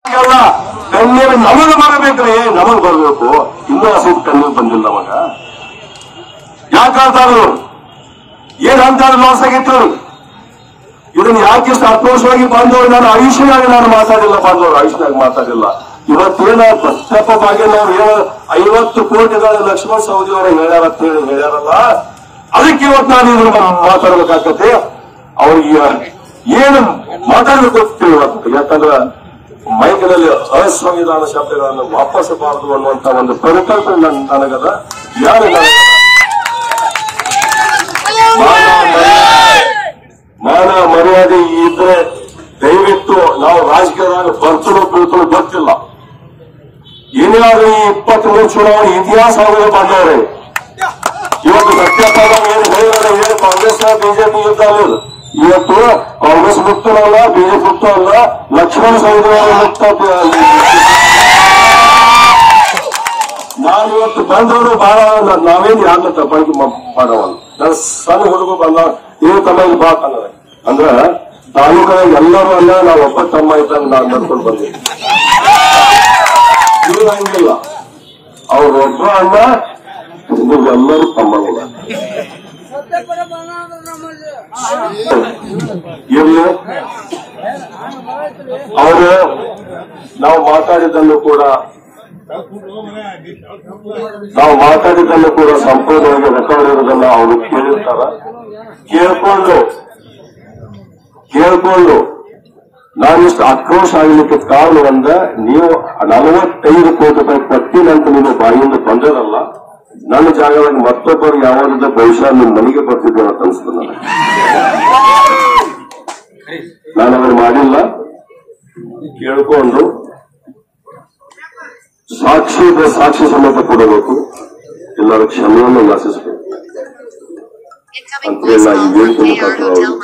ಅಲ್ಲ ಕಣ್ಣೀರು ನಮಗ್ ಬರಬೇಕ್ರಿ ನಮಗ್ ಬರ್ಬೇಕು ಇನ್ನೂ ಹಸಿದ ಕಣ್ಣೀರು ಬಂದಿಲ್ಲ ನಮಗ ಯಾಕೆ ಹೇಳ್ತಾರು ಏನ್ ಅಂತ ಲಾಸ್ ಆಗಿತ್ತು ಇದನ್ನ ಯಾಕೆ ಇಷ್ಟು ಆಕ್ರೋಶವಾಗಿ ಬಂದವರು ನಾನು ಆಯುಷ್ಯನಾಗಿ ನಾನು ಮಾತಾಡಿಲ್ಲ ಬಂದವರು ಆಯುಷ್ಯನಾಗಿ ಮಾತಾಡಿಲ್ಲ ಇವತ್ತೇನ ಬಸಪ್ಪ ಬಾಗೇಲ್ ಅವ್ರು ಹೇಳ ಐವತ್ತು ಕೋಟಿಗಳ ಲಕ್ಷ್ಮಣ ಸೌದಿ ಅವರು ಹೇಳ್ಯಾರ ಅಂತ ಹೇಳಿ ಹೇಳ್ಯಾರಲ್ಲ ಅದಕ್ಕೆ ಇವತ್ತು ನಾನು ಇದನ್ನ ಮಾತಾಡ್ಬೇಕಾಗತ್ತೆ ಅವ್ರಿಗೆ ಏನು ಮಾತಾಡ್ಬೇಕು ಅಂತ ತಿಳಿವತ್ತು ಯಾಕಂದ್ರೆ ಮೈಕಿನಲ್ಲಿ ಅಸಂವಿಧಾನ ಶಬ್ದಗಳನ್ನು ವಾಪಸ್ ಬಾರದು ಅನ್ನುವಂತ ಒಂದು ಪರಿಕಲ್ಪನೆ ನನ್- ನನಗದ ಯಾರು ನನಗದ? ಮಾನ ಮರ್ಯಾದೆ- ಮಾನ ಮರ್ಯಾದೆ ಇದ್ರೆ ದಯವಿಟ್ಟು ನಾವು ರಾಜಕೀಯದಾಗ ಬರ್ತಲೋ ಬೀಳ್ತಲೋ ಗೊತ್ತಿಲ್ಲ ಏನೇ ಆಗಲಿ ಈ ಇಪ್ಪತ್ಮೂರು ಚುನಾವಣೆ ಇತಿಹಾಸ ಆಗೋದು ಬಂದವ್ರೆ ಇವತ್ತು ಸತ್ಯಪ್ಪ ಏನು ಹೇಳಿದ್ರೆ ಏನು ಕಾಂಗ್ರೆಸ್ ಬಿಜೆಪಿ ಯುದ್ಧ ಅಲ್ಲ ಇವತ್ತು ಕಾಂಗ್ರೆಸ್ ಮುಕ್ತನೂ ಅಲ್ಲ ಬಿಜೆಪಿ ಮುಕ್ತ ಅಲ್ಲ ಲಕ್ಷ್ಮಣ ಸಹೋದರ ಮುಕ್ತ ನಾನು ಇವತ್ತು ಬಂದವರು ಬಹಳ ನಾವೇನು ಯಾರನ್ನ ತಪ್ಪಾಗಿ ಮಾಡವಲ್ಲ ನನ್ನ ಸಣ್ಣ ಹುಡುಗ ಬಂದ ಏನು ತಮ್ಮ ಇಲ್ಲಿ ಬಾ ಅನ್ನೋದು ಅಂದ್ರ ತಾಲೂಕದಾಗ ಎಲ್ಲರೂ ಅಲ್ಲ ನಾವು ಒಬ್ಬ ತಮ್ಮ ಇದ್ದಂಗೆ ನಾನು ನಡ್ಕೊಂಡು ಬಂದಿದ್ದೆ ಇದು ಹಂಗಿಲ್ಲ ಅವ್ರ ಒಬ್ಬ ಅಣ್ಣ ನೀವೆಲ್ಲರೂ ತಮ್ಮಗಳ ಇರ್ಲಿ ಅವರು ನಾವು ಮಾತಾಡಿದ್ದನ್ನು ಕೂಡ ನಾವು ಮಾತಾಡಿದ್ದನ್ನು ಕೂಡ ಸಂಪೂರ್ಣವಾಗಿ ರೆಕಾರ್ಡ್ ಇರೋದನ್ನ ಅವರು ಕೇಳಿರ್ತಾರ ಕೇಳ್ಕೊಂಡು ಕೇಳ್ಕೊಂಡು ನಾನಿಷ್ಟು ಆಕ್ರೋಶ ಆಗಲಿಕ್ಕೆ ಕಾರಣ ಒಂದ ನೀವು ನಲವತ್ತೈದು ಕೋಟಿ ರೂಪಾಯಿ ಕೊಟ್ಟಿನಂತ ನಿಮ್ಮ ಬಾಯಿಯಿಂದ ಬಂದಿರಲ್ಲ ನನ್ನ ಜಾಗದಾಗ ಮತ್ತೊಬ್ಬರು ಯಾವಾಗ ಬಹುಶಃ ನಿಮ್ಮ ಮನೆಗೆ ಬರ್ತಿದ್ದೇವೆ ಅಂತ ಅನ್ಸ್ತದೆ ನನಗೆ ನಾನು ಅದನ್ನು ಮಾಡಿಲ್ಲ ಕೇಳ್ಕೊಂಡು ಸಾಕ್ಷಿ ಇದ್ರೆ ಸಾಕ್ಷಿ ಸಮೇತ ಕೊಡಬೇಕು ಎಲ್ಲರ ಕ್ಷಮೆಯನ್ನು ಯಾಚಿಸಬೇಕು Incoming ಅಂತೇಳಿ voice ನಾ ಈ call ವೇದಿಕೆ from KR ಮುಖಾಂತರ Hotel